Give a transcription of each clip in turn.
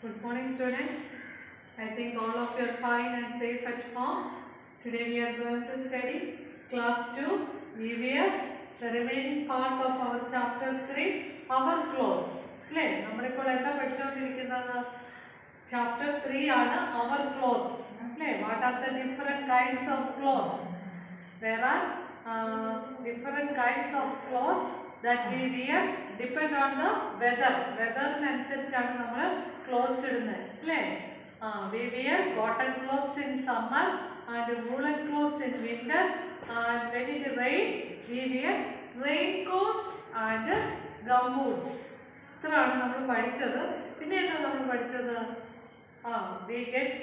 Good morning, students. I think all of you are fine and safe at home. Today we are going to study class 2 EVS, the remaining part of our chapter 3, our clothes. അല്ലേ നമ്മളിപ്പോൾ എന്താ പഠിച്ചുകൊണ്ടിരിക്കുന്നത് chapter three ആണ് അവർ clothes അല്ലേ what are the different kinds of clothes there are uh, different kinds of clothes that we wear depend on the weather വെതറിനനുസരിച്ചാണ് നമ്മൾ ക്ലോത്ത്സ് ഇടുന്നത് അല്ലേ ആ we wear cotton clothes in summer and woollen clothes in winter and when it rain we wear rain coats and gumboots ഇത്രയാണ് നമ്മൾ പഠിച്ചത് പിന്നെ എന്താ നമ്മൾ പഠിച്ചത് ആ we get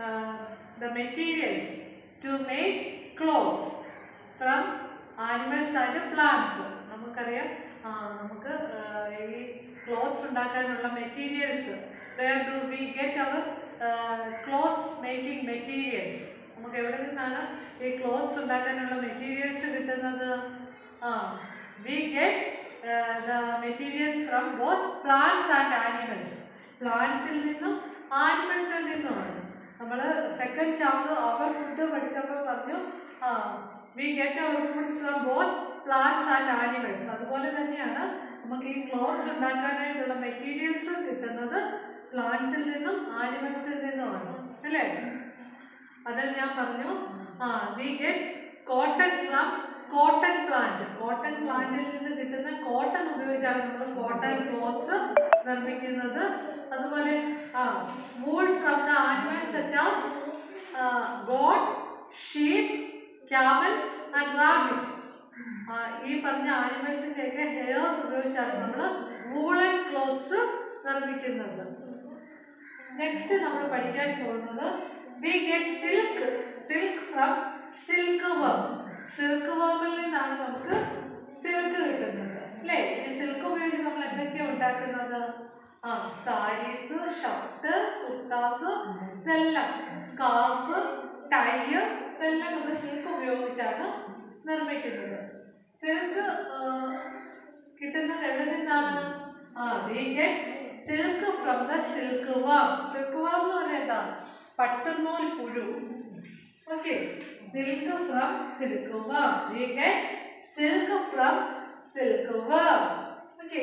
the materials to make clothes from animals and plants നമുക്കറിയാം ആ, നമുക്ക് ആ, ഈ ക്ലോത്ത്സ് ഉണ്ടാക്കാനുള്ള materials where do we get our clothes making materials നമുക്ക് എവിടെ നിന്നാണ് ഈ ക്ലോത്ത്സ് ഉണ്ടാക്കാനുള്ള മെറ്റീരിയൽസ് കിട്ടുന്നത് ആ we get the materials from both plants and animals പ്ലാന്റ്സിൽ നിന്നും ആനിമൽസിൽ നിന്നുമാണ് നമ്മൾ സെക്കൻഡ് ചാപ്റ്റർ അവർ ഫുഡ് പഠിച്ചപ്പോൾ പറഞ്ഞു ആ we get our food from both plants and animals അതുപോലെ തന്നെയാണ് നമുക്ക് ഈ ക്ലോത്ത്സ് ഉണ്ടാക്കാനായിട്ടുള്ള മെറ്റീരിയൽസ് കിട്ടുന്നത് പ്ലാന്റ്സിൽ നിന്നും ആനിമൽസിൽ നിന്നുമാണ് അല്ലേ അതിൽ ഞാൻ പറഞ്ഞു ആ we get cotton from cotton plant cotton പ്ലാന്റിൽ നിന്ന് കിട്ടുന്ന കോട്ടൺ ഉപയോഗിച്ചാണ് നമ്മൾ കോട്ടൺ ക്ലോത്ത്സ് നിർമ്മിക്കുന്നത് അതുപോലെ ആ wool from the animals such as goat sheep camel and rabbit ഈ പറഞ്ഞ ആനിമൽസിൻ്റെ ഒക്കെ ഹെയർസ് ഉപയോഗിച്ചാണ് നമ്മൾ വൂളൻ ക്ലോത്ത്സ് നിർമ്മിക്കുന്നത് നെക്സ്റ്റ് നമ്മൾ പഠിക്കാൻ പോകുന്നത് we get silk silk from silk worm silk വമിൽ നിന്നാണ് നമുക്ക് സിൽക്ക് കിട്ടുന്നത് അല്ലേ ഈ സിൽക്ക് ഉപയോഗിച്ച് നമ്മൾ എന്തൊക്കെയാണ് ഉണ്ടാക്കുന്നത് ആ സാരീസ് ഷർട്ട് കുർത്താസ് ഇതെല്ലാം സ്കാർഫ് ടൈ ഇതെല്ലാം നമ്മൾ സിൽക്ക് ഉപയോഗിച്ചാണ് നിർമ്മിക്കുന്നത് സിൽക്ക് കിട്ടുന്നത് എവിടെ നിന്നാണ് ആ we get silk from the silk worm silk worm എന്ന് പറഞ്ഞാൽ എന്താ പട്ടുനൂൽ പുഴു okay silk from silk worm we get silk from silk worm okay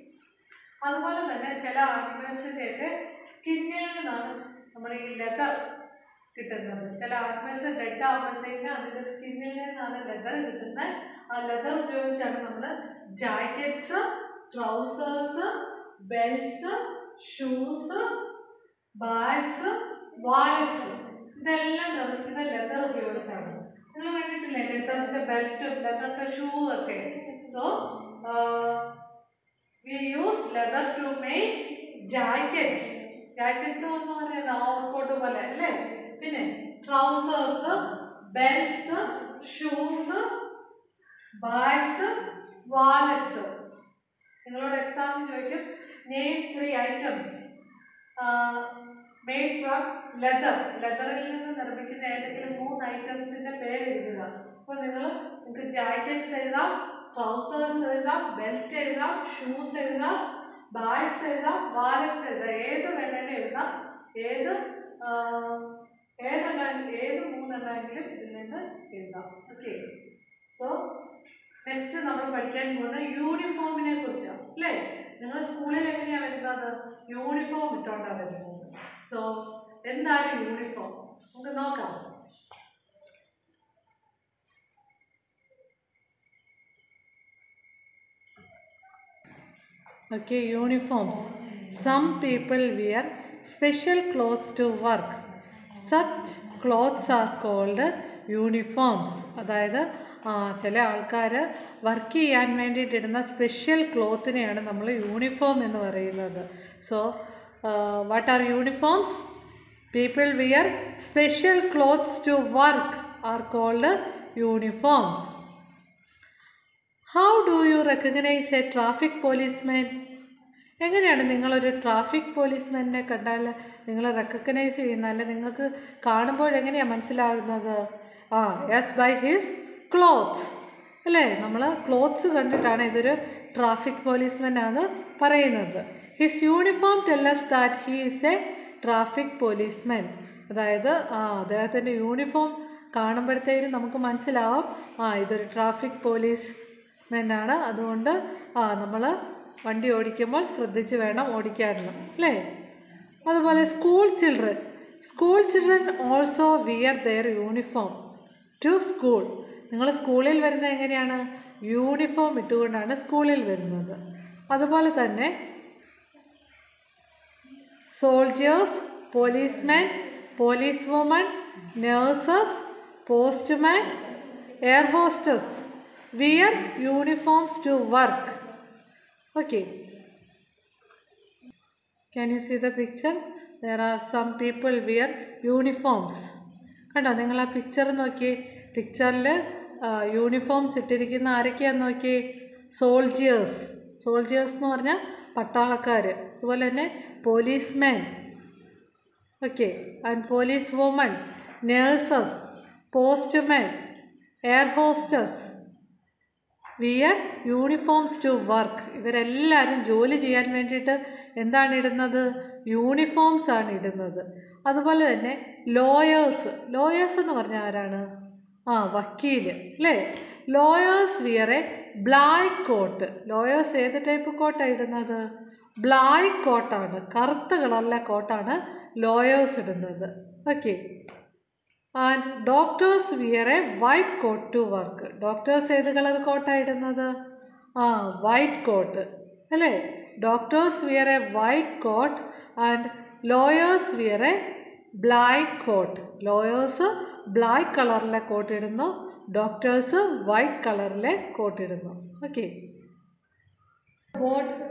അതുപോലെ തന്നെ ചില ആനിമൽസിൻ്റെ ഒക്കെ സ്കിന്നിൽ നിന്നാണ് നമ്മൾ ഈ ലെതർ കിട്ടുന്നത് ചില ആനിമൽസ് ഡെഡ് ആകുമ്പോഴത്തേക്ക് അതിൻ്റെ സ്കിന്നിൽ നിന്നാണ് ലെതർ കിട്ടുന്നത് ആ ലെതർ ഉപയോഗിച്ചാണ് നമ്മൾ jackets trousers belts shoes bags wallets ഇതെല്ലാം നിർമ്മിക്കുന്ന ലെതർ ഉപയോഗിച്ചാണ് നിങ്ങൾ കണ്ടിട്ടില്ലേ ലെതറിൻ്റെ ബെൽറ്റും ലെതറിൻ്റെ ഷൂ ഒക്കെ so we use leather to make jackets jackets എന്ന് പറയുന്നത് ഓവർകോട്ട് പോലെ അല്ലേ പിന്നെ trousers belts shoes bags wallets നിങ്ങളോട് എക്സാമിന് ചോദിക്കും name three items made from leather ലെതറിൽ നിന്ന് നിർമ്മിക്കുന്ന ഏതെങ്കിലും മൂന്ന് ഐറ്റംസിൻ്റെ പേര് എഴുതുക അപ്പോൾ നിങ്ങൾ നിങ്ങൾക്ക് ജാക്കറ്റ്സ് എഴുതാം ട്രൗസേഴ്സ് എഴുതാം ബെൽറ്റ് എഴുതാം ഷൂസ് എഴുതാം ബാഗ്സ് എഴുതാം വാലറ്റ്സ് എഴുതാം ഏത് വേണേലും എഴുതാം ഏത് ഏതെണ്ണം ഏത് മൂന്നെണ്ണമെങ്കിലും ഇതിൽ നിന്ന് എഴുതാം ഓക്കെ സോ നെക്സ്റ്റ് നമ്മൾ പഠിക്കാൻ പോകുന്നത് യൂണിഫോമിനെ കുറിച്ചാണ് അല്ലേ നിങ്ങൾ സ്കൂളിൽ എങ്ങനെയാണ് വരുന്നത് യൂണിഫോം ഇട്ടുകൊണ്ടാണ് വരുന്നത് സോ എന്താണ് യൂണിഫോം നമുക്ക് നോക്കാം Okay, uniforms. Some people wear special clothes to work. Such clothes are called uniforms. അതായത് ആ, ചില ആൾക്കാർ വർക്ക് ചെയ്യാൻ വേണ്ടിയിട്ട് ഇടുന്ന സ്പെഷ്യൽ ക്ലോത്തിനെയാണ് നമ്മൾ യൂണിഫോം എന്ന് പറയുന്നത് so what are uniforms people wear special clothes to work are called uniforms how do you recognise a traffic policeman എങ്ങനെയാണ് നിങ്ങളൊരു ട്രാഫിക് പോലീസ്മാനെ കണ്ടാൽ നിങ്ങൾ റെക്കഗ്നൈസ് ചെയ്യുന്നത് അല്ലെ നിങ്ങൾക്ക് കാണുമ്പോൾ എങ്ങനെയാണ് മനസ്സിലാകുന്നത് ആ യെസ് ബൈ ഹിസ് ക്ലോത്ത്സ് അല്ലേ നമ്മൾ ക്ലോത്ത്സ് കണ്ടിട്ടാണ് ഇതൊരു ട്രാഫിക് പോലീസ്മാൻ ആണ് പറയുന്നത് his uniform tells that he is a traffic policeman അതായത് ആ അദ്ദേഹത്തിൻ്റെ യൂണിഫോം കാണുമ്പോഴത്തേനും നമുക്ക് മനസ്സിലാവും ആ ഇതൊരു ട്രാഫിക് പോലീസ്മാൻ ആണ് അതുകൊണ്ട് ആ നമ്മൾ വണ്ടി ഓടിക്കുമ്പോൾ ശ്രദ്ധിച്ച് വേണം ഓടിക്കാനെന്ന് അല്ലേ അതുപോലെ school children school children also wear their uniform to school നിങ്ങൾ സ്കൂളിൽ വരുന്നത് എങ്ങനെയാണ് യൂണിഫോം ഇട്ടുകൊണ്ടാണ് സ്കൂളിൽ വരുന്നത് അതുപോലെ തന്നെ soldiers policeman police woman nurses postman air hostess wear uniforms to work okay can you see the picture there are some people wear uniforms കണ്ടോ നിങ്ങൾ ആ പിക്ചർ നോക്കി പിക്ചറിൽ യൂണിഫോംസ് ഇട്ടിരിക്കുന്ന ആരൊക്കെയാന്ന് നോക്കി സോൾജിയേഴ്സ് സോൾജിയേഴ്സ് എന്ന് പറഞ്ഞാൽ പട്ടാളക്കാർ അതുപോലെ തന്നെ policeman okay and police woman nurses postman air hostess wear uniforms to work ഇവരെല്ലാവരും ജോലി ചെയ്യാൻ വേണ്ടിയിട്ട് എന്താണ് ഇടുന്നത് യൂണിഫോംസ് ആണ് ഇടുന്നത് അതുപോലെ തന്നെ ലോയേഴ്സ് ലോയേഴ്സ് എന്ന് പറഞ്ഞാൽ ആരാണ് ആ വക്കീൽ അല്ലേ lawyers wear a black coat lawyers ഏത് ടൈപ്പ് കോട്ടാണ് ഇടുന്നത് ബ്ലാക്ക് കോട്ടാണ് കറുത്ത കളറിലെ കോട്ടാണ് ലോയേഴ്സ് ഇടുന്നത് okay and doctors wear a white coat to work doctors ഏത് കളർ കോട്ടാണ് ഇടുന്നത് ആ വൈറ്റ് കോട്ട് അല്ലേ doctors wear a white coat and lawyers wear a black coat lawyers black കളറിലെ കോട്ട് ഇടുന്നു ഡോക്ടേഴ്സ് വൈറ്റ് കളറിലെ കോട്ട് ഇടുന്നു okay board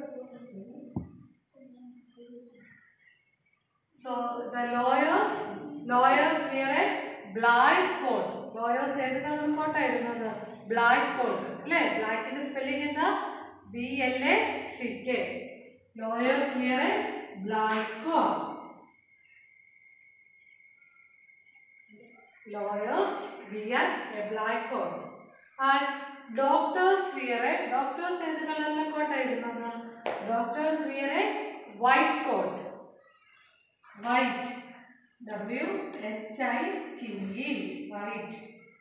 So the lawyers, lawyers wear a black coat. Lawyers ഏത് colour കോട്ടായിരുന്നത് black coat അല്ലേ ബ്ലാക്കിന്റെ spelling എന്താ B L A C K lawyers wear a black coat lawyers wear a black coat and doctors wear a doctors ഏത് കളറിലെ കോട്ടായിരുന്നത് doctors wear a white coat white w h i t e white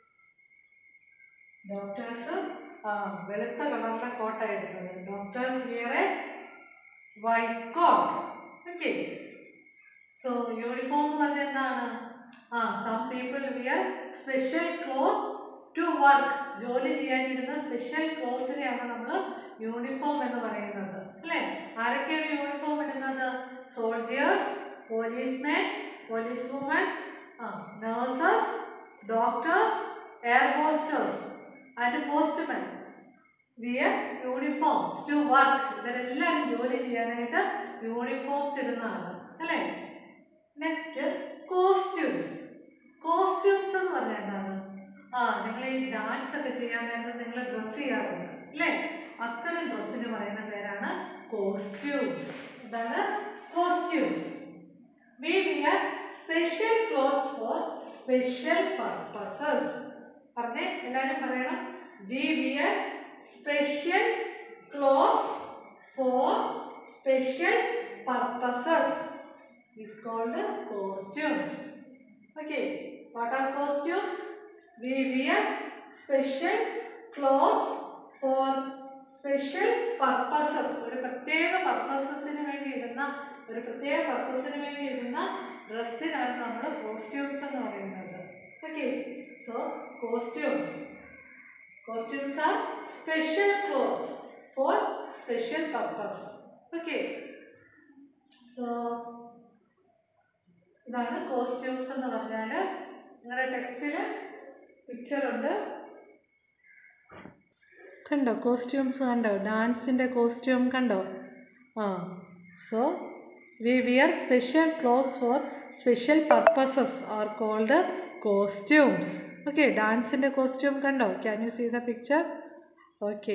doctors ആ വെളുത്ത കളറിലെ കോട്ടായിരുന്നത് doctors wear a white coat okay so uniform എന്ന് പറഞ്ഞാൽ എന്താണ് ആ some people wear special cloth to work ജോലി ചെയ്യാനിരുന്ന സ്പെഷ്യൽ ക്ലോത്തിനെയാണ് നമ്മൾ യൂണിഫോം എന്ന് പറയുന്നത് അല്ലേ ആരൊക്കെയാണ് യൂണിഫോം ഇടുന്നത് soldiers policeman police woman nurses doctors air hostess and postman wear uniforms to work ഇവരെല്ലാവരും ജോലി ചെയ്യാനായിട്ട് യൂണിഫോംസ് ഇടുന്നതാണ് അല്ലേ നെക്സ്റ്റ് കോസ്റ്റ്യൂംസ് കോസ്റ്റ്യൂംസ് എന്ന് പറഞ്ഞാൽ എന്താണ് ആ നിങ്ങൾ ഈ ഡാൻസ് ഒക്കെ ചെയ്യാൻ നേരത്തെ നിങ്ങൾ ഡ്രസ്സ് ചെയ്യാറുണ്ട് അല്ലേ അത്തരം ഡ്രസ്സിന് പറയുന്ന പേരാണ് കോസ്റ്റ്യൂംസ് എന്താണ് costumes we wear special clothes for special purposes പറഞ്ഞേ എല്ലാവരും പറയണം we wear special clothes for special purposes is called costumes. Okay, what are costumes? We wear special clothes for special purposes. ഒരു പ്രത്യേക പർപ്പസസിന് വേണ്ടി ഇടുന്ന ഒരു പ്രത്യേക പർപ്പസിന് വേണ്ടി ഇടുന്ന ഡ്രസ്സിനാണ് നമ്മൾ കോസ്റ്റ്യൂംസ് എന്ന് പറയുന്നത് okay so costumes costumes are special clothes for special purpose okay so ഇതാണ് കോസ്റ്റ്യൂംസ് എന്ന് പറഞ്ഞാൽ നിങ്ങളുടെ ടെക്സ്റ്റിൽ പിക്ചർ ഉണ്ട് കണ്ടോ കോസ്റ്റ്യൂംസ് കണ്ടോ ഡാൻസിൻ്റെ കോസ്റ്റ്യൂം കണ്ടോ ആ so we wear special clothes for special purposes are called costumes okay ഡാൻസിൻ്റെ കോസ്റ്റ്യൂം കണ്ടോ can you see the picture okay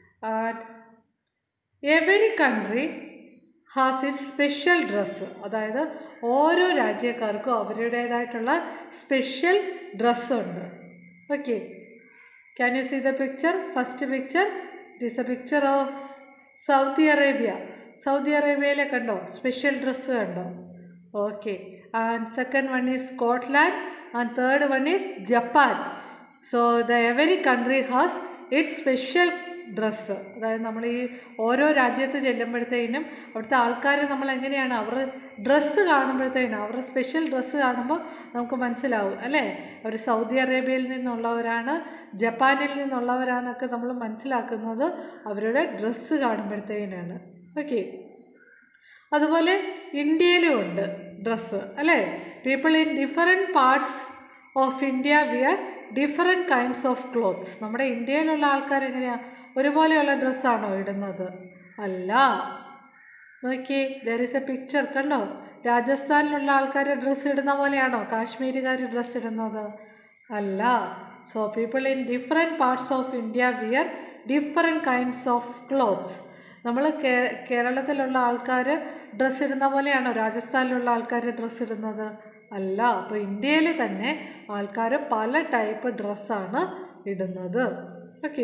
every country has it special dress അതായത് ഓരോ രാജ്യക്കാർക്കും അവരുടേതായിട്ടുള്ള സ്പെഷ്യൽ ഡ്രസ്സുണ്ട് okay can you see the picture first picture it is a picture of Saudi Arabia Saudi അറേബ്യയിലെ കണ്ടോ special dress കണ്ടോ okay and second one is Scotland and third one is Japan so the every country has its special dress അതായത് നമ്മൾ ഈ ഓരോ രാജ്യത്ത് ചെല്ലുമ്പോഴത്തേനും അവിടുത്തെ ആൾക്കാർ നമ്മൾ എങ്ങനെയാണ് അവർ ഡ്രസ്സ് കാണുമ്പോഴത്തേനും അവരുടെ സ്പെഷ്യൽ ഡ്രസ്സ് കാണുമ്പോൾ നമുക്ക് മനസ്സിലാവും അല്ലേ അവർ സൗദി അറേബ്യയിൽ നിന്നുള്ളവരാണ് ജപ്പാനിൽ നിന്നുള്ളവരാണെന്നൊക്കെ നമ്മൾ മനസ്സിലാക്കുന്നത് അവരുടെ ഡ്രസ്സ് കാണുമ്പോഴത്തേനാണ് ഓക്കെ അതുപോലെ ഇന്ത്യയിലും ഉണ്ട് ഡ്രസ്സ് അല്ലേ people in different parts of India wear different kinds of clothes നമ്മുടെ ഇന്ത്യയിലുള്ള ആൾക്കാർ എങ്ങനെയാണ് ഒരുപോലെയുള്ള ഡ്രസ്സാണോ ഇടുന്നത് അല്ല നോക്കിയേ ദർ ഇസ് എ പിക്ചർ കണ്ടോ രാജസ്ഥാനിലുള്ള ആൾക്കാർ ഡ്രസ്സ് ഇടുന്ന പോലെയാണോ കാശ്മീരുകാർ ഡ്രസ്സ് ഇടുന്നത് അല്ല so people in different parts of India wear different kinds of clothes നമ്മൾ കേരളത്തിലുള്ള ആൾക്കാർ ഡ്രസ്സ് ഇടുന്ന പോലെയാണോ രാജസ്ഥാനിലുള്ള ആൾക്കാർ ഡ്രസ്സ് ഇടുന്നത് അല്ല അപ്പോൾ ഇന്ത്യയിൽ തന്നെ ആൾക്കാർ പല ടൈപ്പ് ഡ്രസ്സാണ് ഇടുന്നത് okay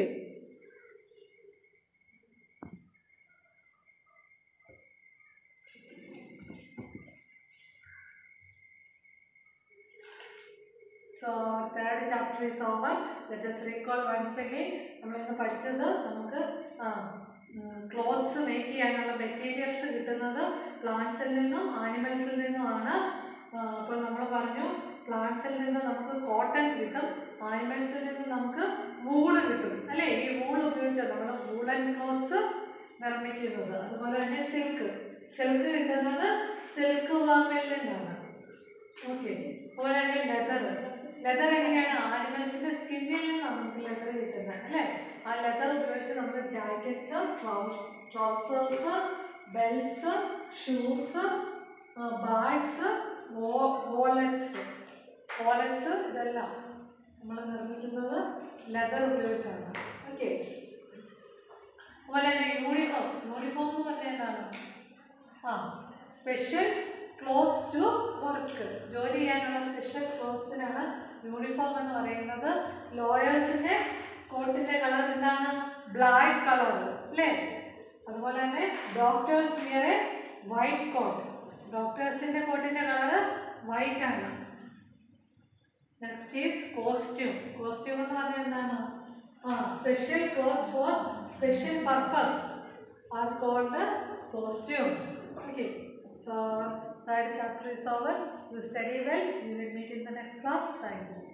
so third chapter is over let us recall once again നമ്മളിന്ന് പഠിച്ചത് നമുക്ക് ക്ലോത്ത്സ് മേക്ക് ചെയ്യാനുള്ള മെറ്റീരിയൽസ് കിട്ടുന്നത് പ്ലാന്റ്സിൽ നിന്നും ആനിമൽസിൽ നിന്നുമാണ് ആ, അപ്പോൾ നമ്മൾ പറഞ്ഞു പ്ലാന്റ്സിൽ നിന്ന് നമുക്ക് കോട്ടൺ കിട്ടും ആനിമൽസിൽ നിന്ന് നമുക്ക് വൂള് കിട്ടും അല്ലേ ഈ വൂൾ ഉപയോഗിച്ചാണ് നമ്മൾ വൂളൻ ക്ലോത്ത്സ് നിർമ്മിക്കുന്നത് അതുപോലെ തന്നെ സിൽക്ക് സിൽക്ക് കിട്ടുന്നത് സിൽക്ക് വാമിൽ നിന്നാണ് ഓക്കെ അതുപോലെ തന്നെ ലെതർ ലെതർ എങ്ങനെയാണ് ആനിമൽസിന്റെ സ്കിന്നിൽ നിന്നാണ് നമുക്ക് ലെതർ കിട്ടുന്നത് അല്ലേ ആ ലെതർ ഉപയോഗിച്ച് നമുക്ക് jackets trousers belts shoes bags wallets wallets ഇതെല്ലാം നമ്മൾ നിർമ്മിക്കുന്നത് ലെതർ ഉപയോഗിച്ചാണ് ഓക്കെ അതുപോലെ തന്നെ യൂണിഫോം യൂണിഫോം എന്ന് പറഞ്ഞാൽ എന്താണ് ആ സ്പെഷ്യൽ ക്ലോത്ത്സ് ടു വർക്ക് ജോലി ചെയ്യാനുള്ള സ്പെഷ്യൽ ക്ലോത്ത്സിനാണ് യൂണിഫോം എന്ന് പറയുന്നത് ലോയേഴ്സിൻ്റെ കോട്ടിൻ്റെ കളർ എന്താണ് ബ്ലാക്ക് കളർ അല്ലേ അതുപോലെ തന്നെ doctors wear a white coat ഡോക്ടേഴ്സിൻ്റെ കോട്ടിൻ്റെ കളർ വൈറ്റ് ആണ് നെക്സ്റ്റ് ഈസ് കോസ്റ്റ്യൂം കോസ്റ്റ്യൂം എന്ന് പറഞ്ഞാൽ എന്താണ് ആ special clothes for special purpose are called costumes okay so third chapter is over. You study well. We will meet in the next class. Thank you.